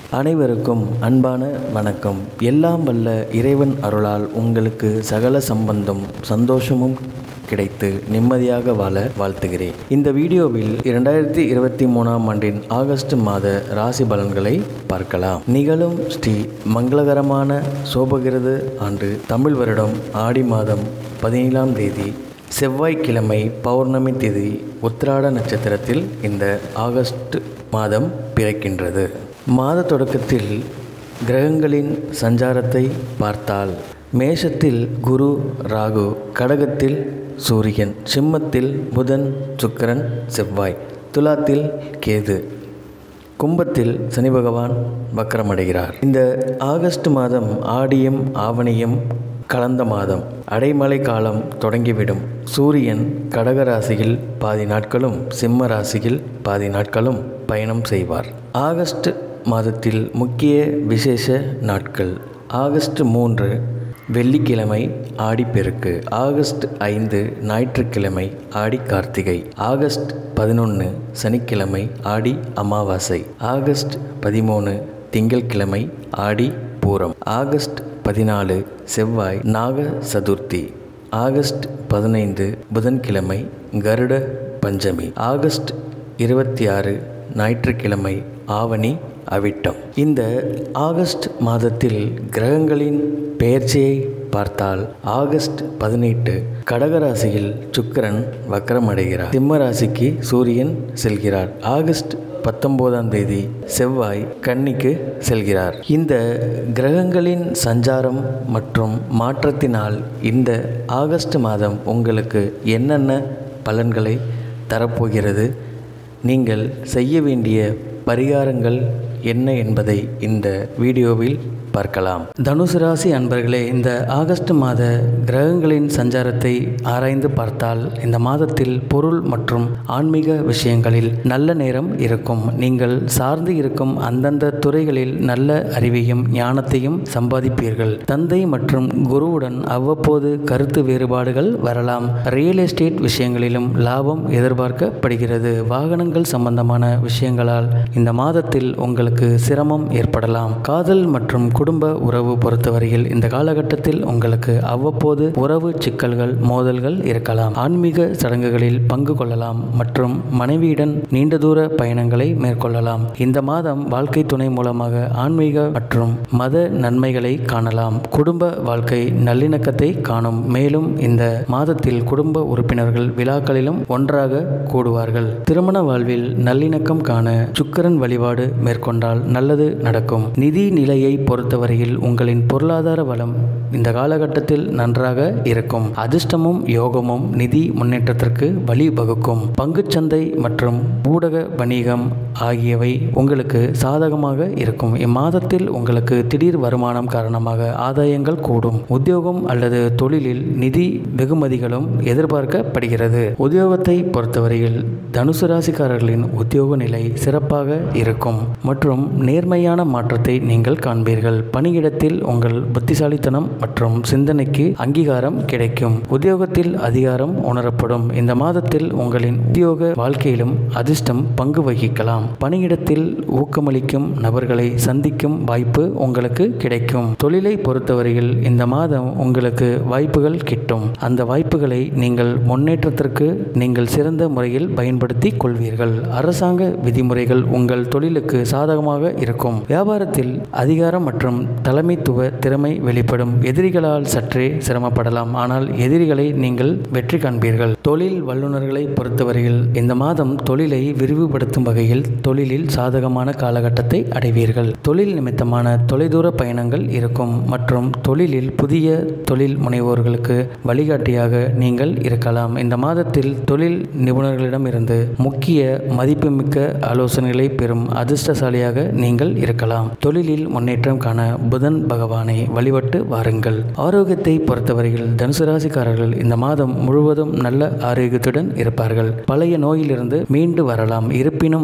அனைவருக்கும் அன்பான வணக்கம் எல்லாம் வல்ல இறைவன் அருளால் உங்களுக்கு சகல சம்பந்தம் சந்தோஷமும் கிடைத்து நிம்மதியாக வாழ வாழ்த்துகிறேன் இந்த வீடியோவில் இரண்டாயிரத்தி இருபத்தி மூணாம் ஆண்டின் ஆகஸ்ட் மாத ராசி பலன்களை பார்க்கலாம் நிகழும் ஸ்ரீ மங்களகரமான சோபகிருது ஆண்டு தமிழ் வருடம் ஆடி மாதம் பதினேழாம் தேதி செவ்வாய்க்கிழமை பௌர்ணமி திதி உத்திராட நட்சத்திரத்தில் இந்த ஆகஸ்ட் மாதம் பிறக்கின்றது மாத தொடக்கத்தில் கிரகங்களின் சஞ்சாரத்தை பார்த்தால் மேஷத்தில் குரு ராகு கடகத்தில் சூரியன் சிம்மத்தில் புதன் சுக்கிரன் செவ்வாய் துலாத்தில் கேது கும்பத்தில் சனி பகவான் வக்கரமடைகிறார் இந்த ஆகஸ்ட் மாதம் ஆடியும் ஆவணியும் கலந்த மாதம் அடைமழை காலம் தொடங்கிவிடும் சூரியன் கடக ராசியில் பாதி நாட்களும் சிம்ம ராசியில் பாதி நாட்களும் பயணம் செய்வார் ஆகஸ்ட் மாதத்தில் முக்கிய விசேஷ நாட்கள் ஆகஸ்ட் மூன்று வெள்ளிக்கிழமை ஆடிப்பெருக்கு ஆகஸ்ட் ஐந்து ஞாயிற்றுக்கிழமை ஆடி கார்த்திகை ஆகஸ்ட் பதினொன்று சனிக்கிழமை ஆடி அமாவாசை ஆகஸ்ட் பதிமூணு திங்கட்கிழமை ஆடி பூரம் ஆகஸ்ட் பதினாலு செவ்வாய் நாக சதுர்த்தி ஆகஸ்ட் பதினைந்து புதன்கிழமை கருட பஞ்சமி ஆகஸ்ட் இருபத்தி ஆறு ஞாயிற்றுக்கிழமை ஆவணி அவிட்டம் இந்த ஆகஸ்ட் மாதத்தில் கிரகங்களின் பெயர்ச்சியை பார்த்தால் ஆகஸ்ட் பதினெட்டு கடகராசியில் சுக்கிரன் வக்கரமடைகிறார் சிம்ம ராசிக்கு சூரியன் செல்கிறார் ஆகஸ்ட் பத்தொன்பதாம் தேதி செவ்வாய் கன்னிக்கு செல்கிறார் இந்த கிரகங்களின் சஞ்சாரம் மற்றும் மாற்றத்தினால் இந்த ஆகஸ்ட் மாதம் உங்களுக்கு என்னென்ன பலன்களை தரப்போகிறது நீங்கள் செய்ய வேண்டிய பரிகாரங்கள் என்ன என்பதை இந்த வீடியோவில் பார்க்கலாம் தனுசு ராசி அன்பர்களே இந்த ஆகஸ்ட் மாத கிரகங்களின் சஞ்சாரத்தை ஆராய்ந்து பார்த்தால் இந்த மாதத்தில் பொருள் மற்றும் ஆன்மீக விஷயங்களில் நல்ல நேரம் இருக்கும் நீங்கள் சார்ந்து இருக்கும் அந்தந்த துறைகளில் நல்ல அறிவையும் ஞானத்தையும் சம்பாதிப்பீர்கள் தந்தை மற்றும் குருவுடன் அவ்வப்போது கருத்து வேறுபாடுகள் வரலாம் ரியல் எஸ்டேட் விஷயங்களிலும் லாபம் எதிர்பார்க்கப்படுகிறது வாகனங்கள் சம்பந்தமான விஷயங்களால் இந்த மாதத்தில் உங்களுக்கு சிரமம் ஏற்படலாம் காதல் மற்றும் குடும்ப உறவு பொறுத்தவரையில் இந்த காலகட்டத்தில் உங்களுக்கு அவ்வப்போது உறவு சிக்கல்கள் மோதல்கள் இருக்கலாம் ஆன்மீக சடங்குகளில் பங்கு கொள்ளலாம் மற்றும் மனைவியுடன் நீண்ட தூர பயணங்களை மேற்கொள்ளலாம் இந்த மாதம் வாழ்க்கை துணை மூலமாக ஆன்மீக மற்றும் மத நன்மைகளை காணலாம் குடும்ப வாழ்க்கை நல்லிணக்கத்தை காணும் மேலும் இந்த மாதத்தில் குடும்ப உறுப்பினர்கள் விழாக்களிலும் ஒன்றாக கூடுவார்கள் திருமண வாழ்வில் நல்லிணக்கம் காண சுக்கரன் வழிபாடு மேற்கொண்டால் நல்லது நடக்கும் நிதி நிலையை பொறுத்தவரையில் உங்களின் பொருளாதார வளம் இந்த காலகட்டத்தில் நன்றாக இருக்கும் அதிர்ஷ்டமும் யோகமும் நிதி முன்னேற்றத்திற்கு வழிவகுக்கும் பங்குச்சந்தை மற்றும் ஊடக வணிகம் ஆகியவை உங்களுக்கு சாதகமாக இருக்கும் இம்மாதத்தில் உங்களுக்கு திடீர் வருமானம் காரணமாக ஆதாயங்கள் கூடும் உத்தியோகம் அல்லது தொழிலில் நிதி வெகுமதிகளும் எதிர்பார்க்கப்படுகிறது உத்தியோகத்தை பொறுத்தவரையில் தனுசு ராசிக்காரர்களின் உத்தியோக நிலை சிறப்பாக இருக்கும் மற்றும் நேர்மையான மாற்றத்தை நீங்கள் காண்பீர்கள் பணியிடத்தில் உங்கள் புத்திசாலித்தனம் மற்றும் சிந்தனைக்கு அங்கீகாரம் கிடைக்கும் உத்தியோகத்தில் அதிகாரம் உணரப்படும் இந்த மாதத்தில் உங்களின் உத்தியோக வாழ்க்கையிலும் அதிர்ஷ்டம் பங்கு வகிக்கலாம் பணியிடத்தில் ஊக்கமளிக்கும் நபர்களை சந்திக்கும் வாய்ப்பு உங்களுக்கு கிடைக்கும் தொழிலை பொறுத்தவரையில் இந்த மாதம் உங்களுக்கு வாய்ப்புகள் கிட்டும் அந்த வாய்ப்புகளை நீங்கள் முன்னேற்றத்திற்கு நீங்கள் சிறந்த முறையில் பயன்படுத்தி கொள்வீர்கள் அரசாங்க விதிமுறைகள் உங்கள் தொழிலுக்கு சாதகமாக இருக்கும் வியாபாரத்தில் அதிகாரம் மற்றும் தலைமைத்துவ திறமை வெளிப்படும் எதிரிகளால் சற்றே சிரமப்படலாம் ஆனால் எதிரிகளை நீங்கள் வெற்றி காண்பீர்கள் தொழில் வல்லுநர்களை பொறுத்தவரையில் இந்த மாதம் தொழிலை விரிவுபடுத்தும் வகையில் தொழிலில் சாதகமான காலகட்டத்தை அடைவீர்கள் தொழில் நிமித்தமான தொலைதூர பயணங்கள் இருக்கும் மற்றும் தொழிலில் புதிய தொழில் முனைவோர்களுக்கு வழிகாட்டியாக நீங்கள் இருக்கலாம் இந்த மாதத்தில் தொழில் நிபுணர்களிடமிருந்து முக்கிய மதிப்புமிக்க ஆலோசனைகளை பெறும் அதிர்ஷ்டசாலியாக நீங்கள் இருக்கலாம் தொழிலில் முன்னேற்றம் காண புதன் பகவானை வழிபட்டு வாருங்கள் ஆரோக்கியத்தை பொறுத்தவரையில் தனுசு ராசிக்காரர்கள் இந்த மாதம் முழுவதும் நல்ல ஆரோக்கியத்துடன் இருப்பார்கள் பழைய நோயிலிருந்து மீண்டு வரலாம் இருப்பினும் வாகன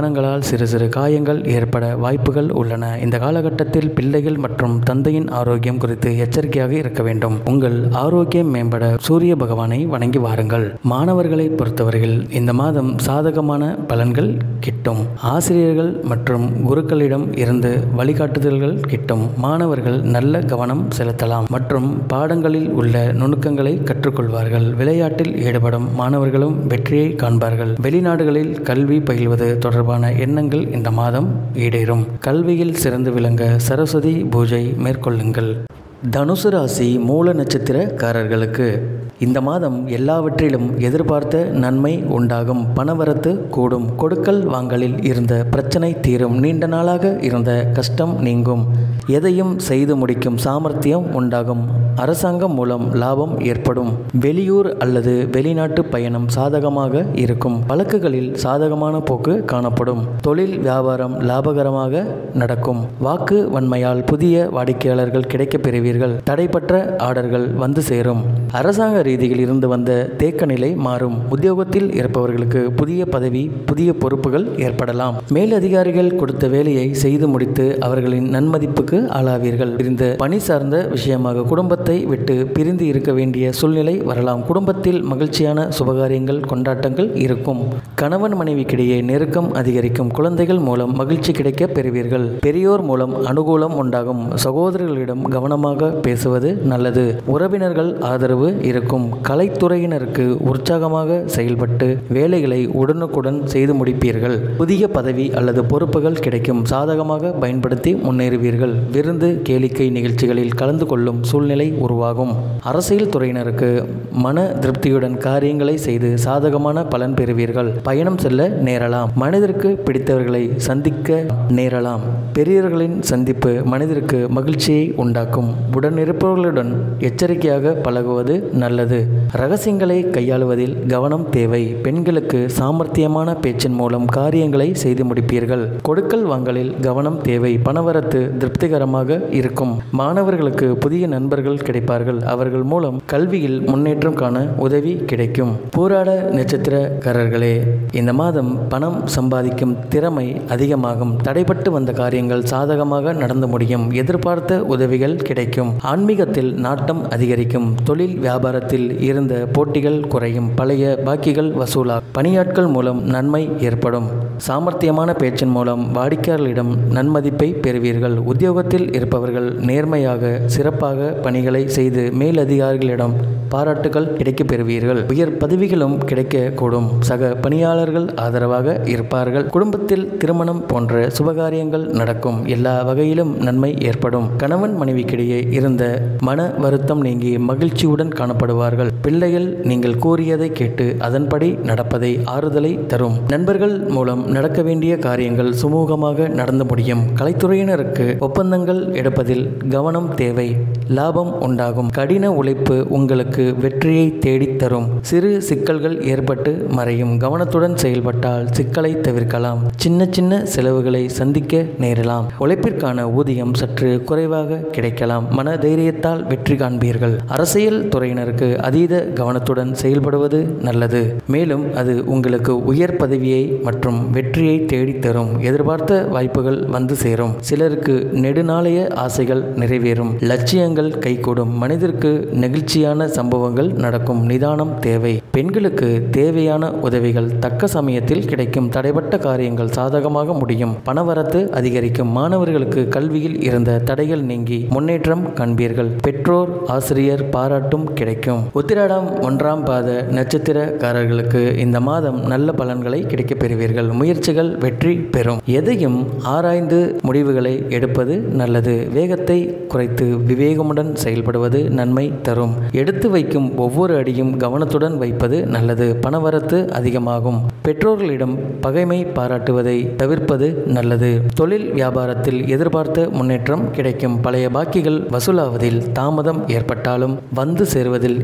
பானங்களால் சிறு சிறு காயங்கள் ஏற்பட வாய்ப்புகள் உள்ளன இந்த காலகட்டத்தில் பிள்ளைகள் மற்றும் தந்தையின் ஆரோக்கியம் குறித்து எச்சரிக்கையாக இருக்க வேண்டும் உங்கள் ஆரோக்கியம் மேம்பட சூரிய பகவானை வணங்கி வாருங்கள் மாணவர்களை பொறுத்தவரையில் இந்த மாதம் சாதகமான பலன்கள் கிட்டும் ஆசிரியர்கள் மற்றும் குருக்களிடம் இருந்து வழிகாட்டுதல்கள் கிட்டும் மாணவர்கள் நல்ல கவனம் செலுத்தலாம் மற்றும் பாடங்களில் உள்ள நுணுக்கங்களை கற்றுக்கொள்வார்கள் விளையாட்டில் ஈடுபடும் மாணவர்களும் வெற்றியை காண்பார்கள் வெளிநாடுகளில் கல்வி பயில்வது தொடர்பான எண்ணங்கள் இந்த மாதம் ஈடேறும் கல்வியில் சிறந்து விளங்க சரஸ்வதி பூஜை மேற்கொள்ளுங்கள் தனுசு ராசி மூல நட்சத்திரக்காரர்களுக்கு இந்த மாதம் எல்லாவற்றிலும் எதிர்பார்த்த நன்மை உண்டாகும் பணவரத்து கூடும் கொடுக்கல் வாங்கலில் இருந்த பிரச்சனை தீரும் நீண்ட நாளாக இருந்த கஷ்டம் நீங்கும் எதையும் செய்து முடிக்கும் சாமர்த்தியம் உண்டாகும் அரசாங்கம் மூலம் லாபம் ஏற்படும் வெளியூர் அல்லது வெளிநாட்டு பயணம் சாதகமாக இருக்கும் வழக்குகளில் சாதகமான போக்கு காணப்படும் தொழில் வியாபாரம் லாபகரமாக நடக்கும் வாக்கு வன்மையால் புதிய வாடிக்கையாளர்கள் கிடைக்கப் பெறுவீர்கள் தடைப்பட்ட ஆர்டர்கள் வந்து சேரும் அரசாங்க ரீதியில் இருந்து வந்த தேக்க நிலை மாறும் உத்தியோகத்தில் இருப்பவர்களுக்கு புதிய பதவி புதிய பொறுப்புகள் ஏற்படலாம் மேலதிகாரிகள் கொடுத்த வேலையை செய்து முடித்து அவர்களின் நன்மதிப்புக்கு ஆளாவீர்கள் இந்த பணி சார்ந்த விஷயமாக குடும்பத்தை விட்டு பிரிந்து இருக்க வேண்டிய சூழ்நிலை வரலாம் குடும்பத்தில் மகிழ்ச்சியான சுபகாரியங்கள் கொண்டாட்டங்கள் இருக்கும் கணவன் மனைவிக்கிடையே நெருக்கம் அதிகரிக்கும் குழந்தைகள் மூலம் மகிழ்ச்சி கிடைக்க பெறுவீர்கள் பெரியோர் மூலம் அனுகூலம் உண்டாகும் சகோதரர்களிடம் கவனமாக பேசுவது நல்லது உறவினர்கள் ஆதரவு இருக்கும் கலைத்துறையினருக்கு உற்சாகமாக செயல்பட்டு வேலைகளை உடனுக்குடன் செய்து முடிப்பீர்கள் புதிய பதவி அல்லது பொறுப்புகள் கிடைக்கும் சாதகமாக பயன்படுத்தி முன்னேறுவீர்கள் விருந்து கேளிக்கை நிகழ்ச்சிகளில் கலந்து கொள்ளும் சூழ்நிலை உருவாகும் அரசியல் துறையினருக்கு மன திருப்தியுடன் காரியங்களை செய்து சாதகமான பலன் பெறுவீர்கள் பயணம் செல்ல நேரலாம் மனிதருக்கு பிடித்தவர்களை சந்திக்க நேரலாம் பெரியவர்களின் சந்திப்பு மனிதருக்கு மகிழ்ச்சியை உண்டாக்கும் உடனிருப்பவர்களுடன் எச்சரிக்கையாக பழகுவது நல்லது ரகசியங்களை கையாளுவதில் கவனம் தேவை பெண்களுக்கு சாமர்த்தியமான பேச்சின் மூலம் காரியங்களை செய்து முடிப்பீர்கள் கொடுக்கல் வாங்கலில் கவனம் தேவை பணவரத்து திருப்திகரமாக இருக்கும் மாணவர்களுக்கு புதிய நண்பர்கள் கிடைப்பார்கள் அவர்கள் மூலம் கல்வியில் முன்னேற்றம் காண உதவி கிடைக்கும் பூராட நட்சத்திரக்காரர்களே இந்த மாதம் பணம் சம்பாதிக்கும் திறமை அதிகமாகும் தடைப்பட்டு வந்த காரியங்கள் சாதகமாக நடந்து முடியும் எதிர்பார்த்த உதவிகள் கிடைக்கும் ஆன்மீகத்தில் நாட்டம் அதிகரிக்கும் தொழில் வியாபாரத்தில் இருந்த போட்டிகள் குறையும் பழைய பாக்கிகள் வசூலா பணியாட்கள் மூலம் நன்மை ஏற்படும் சாமர்த்தியமான பேச்சின் மூலம் வாடிக்கையாளர்களிடம் நன்மதிப்பை பெறுவீர்கள் உத்தியோகத்தில் இருப்பவர்கள் நேர்மையாக சிறப்பாக பணிகளை செய்து மேலதிகாரிகளிடம் பாராட்டுகள் கிடைக்கப் பெறுவீர்கள் உயர் பதவிகளும் கிடைக்கக்கூடும் சக பணியாளர்கள் ஆதரவாக இருப்பார்கள் குடும்பத்தில் திருமணம் போன்ற சுபகாரியங்கள் நடக்கும் எல்லா வகையிலும் நன்மை ஏற்படும் கணவன் மனைவிக்கிடையே இருந்த மன வருத்தம் நீங்கி மகிழ்ச்சியுடன் காணப்படுவார்கள் பிள்ளைகள் நீங்கள் கூறியதை கேட்டு அதன்படி நடப்பதை ஆறுதலை தரும் நண்பர்கள் மூலம் நடக்க வேண்டிய காரியங்கள் சுமூகமாக நடந்து முடியும் கலைத்துறையினருக்கு ஒப்பந்தங்கள் எடுப்பதில் கவனம் தேவை லாபம் உண்டாகும் கடின உழைப்பு உங்களுக்கு வெற்றியை தேடித் தரும் சிறு சிக்கல்கள் ஏற்பட்டு மறையும் கவனத்துடன் செயல்பட்டால் சிக்கலை தவிர்க்கலாம் சின்ன சின்ன செலவுகளை சந்திக்க நேரலாம் உழைப்பிற்கான ஊதியம் சற்று குறைவாக கிடைக்கலாம் மன தைரியத்தால் வெற்றி காண்பீர்கள் அரசியல் துறையினருக்கு அதீத கவனத்துடன் செயல்படுவது நல்லது மேலும் அது உங்களுக்கு உயர் பதவியை மற்றும் வெற்றியை தேடித் தரும் எதிர்பார்த்த வாய்ப்புகள் வந்து சேரும் சிலருக்கு நெடுநாளைய ஆசைகள் நிறைவேறும் லட்சியங்கள் கைகூடும் மனிதருக்கு நெகிழ்ச்சியான சம்பவங்கள் நடக்கும் நிதானம் தேவை பெண்களுக்கு தேவையான உதவிகள் தக்க சமயத்தில் கிடைக்கும் தடைப்பட்ட காரியங்கள் சாதகமாக முடியும் பணவரத்து அதிகரிக்கும் மாணவர்களுக்கு கல்வியில் இருந்த தடைகள் நீங்கி முன்னேற்றம் காண்பீர்கள் பெற்றோர் ஆசிரியர் பாராட்டும் கிடைக்கும் உத்திராடம் ஒன்றாம் பாத நட்சத்திரக்காரர்களுக்கு இந்த மாதம் நல்ல பலன்களை கிடைக்கப் பெறுவீர்கள் முயற்சிகள் வெற்றி பெறும் எதையும் ஆராய்ந்து முடிவுகளை எடுப்பது நல்லது வேகத்தை குறைத்து விவேகமுடன் செயல்படுவது நன்மை தரும் எடுத்து வைக்கும் ஒவ்வொரு அடியும் கவனத்துடன் வைப்பது நல்லது பணவரத்து அதிகமாகும் பெற்றோர்களிடம் பகைமை பாராட்டுவதை தவிர்ப்பது நல்லது தொழில் வியாபாரத்தில் எதிர்பார்த்த முன்னேற்றம் கிடைக்கும் பழைய பாக்கிகள் வசூலாவதில் தாமதம் ஏற்பட்டாலும் வந்து சேருவதில்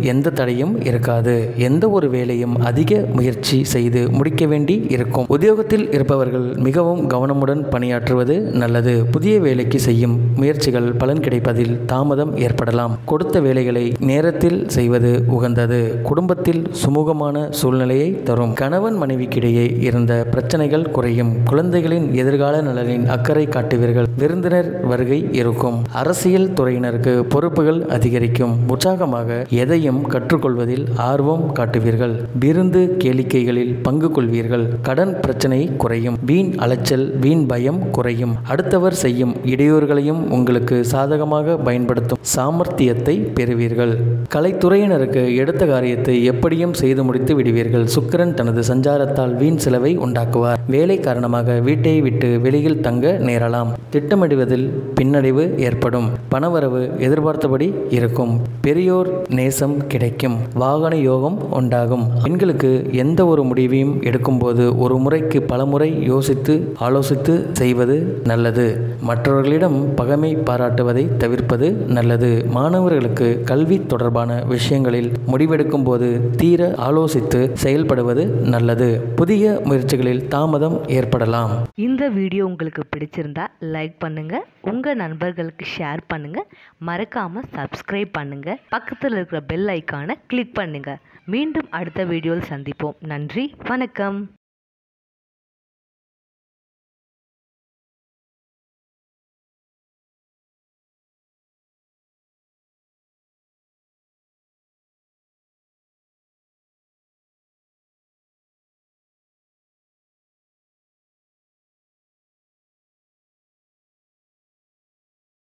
எந்த தடையும் இருக்காது எந்த ஒரு வேலையும் அதிக முயற்சி செய்து முடிக்க வேண்டி இருக்கும் உத்தியோகத்தில் இருப்பவர்கள் மிகவும் கவனமுடன் பணியாற்றுவது நல்லது புதிய வேலைக்கு செய்யும் முயற்சிகள் பலன் கிடைப்பதில் தாமதம் ஏற்படலாம் கொடுத்த வேலைகளை நேரத்தில் செய்வது உகந்தது குடும்பத்தில் சுமூகமான சூழ்நிலையை தரும் கணவன் மனைவிக்கிடையே இருந்த பிரச்சனைகள் குறையும் குழந்தைகளின் எதிர்கால நலனின் அக்கறை காட்டுவீர்கள் விருந்தினர் வருகை இருக்கும் அரசியல் துறையினருக்கு பொறுப்புகள் அதிகரிக்கும் உற்சாகமாக எதையும் கற்றுக்கொள்வதில் ஆர்வம் காட்டுவீர்கள் விருந்து கேளிக்கைகளில் பங்கு கொள்வீர்கள் கடன் பிரச்சனை குறையும் வீண் அலைச்சல் வீண் பயம் குறையும் அடுத்தவர் செய்யும் இடையூறுகளையும் உங்களுக்கு சாதகமாக பயன்படுத்தும் சாமர்த்தியத்தை பெறுவீர்கள் கலைத்துறையினருக்கு எடுத்த காரியத்தை எப்படியும் செய்து முடித்து விடுவீர்கள் சுக்கிரன் தனது சஞ்சாரத்தால் வீண் செலவை உண்டாக்குவார் வேலை காரணமாக வீட்டை விட்டு வெளியில் தங்க நேரலாம் திட்டமிடுவதில் பின்னடைவு ஏற்படும் பணவரவு எதிர்பார்த்தபடி இருக்கும் பெரியோர் நேசம் கிடைக்கும் வாகன யோகம் உண்டாகும் பெண்களுக்கு எந்த ஒரு முடிவையும் எடுக்கும்போது ஒரு முறைக்கு பலமுறை யோசித்து ஆலோசித்து செய்வது நல்லது மற்றவர்களிடம் பகைமை பாராட்டுவதை தவிர்ப்பது நல்லது மாணவர்களுக்கு கல்வி தொடர்பான விஷயங்களில் முடிவெடுக்கும் போது தீர ஆலோசித்து செயல்படுவது நல்லது புதிய முயற்சிகளில் தாமதம் ஏற்படலாம் இந்த வீடியோ உங்களுக்கு பிடிச்சிருந்தா லைக் பண்ணுங்க உங்க நண்பர்களுக்கு ஷேர் பண்ணுங்க மறக்காம சப்ஸ்கிரைப் பண்ணுங்க பக்கத்தில் இருக்கிற பெல் ஐக்கானை கிளிக் பண்ணுங்க மீண்டும் அடுத்த வீடியோவில் சந்திப்போம் நன்றி வணக்கம்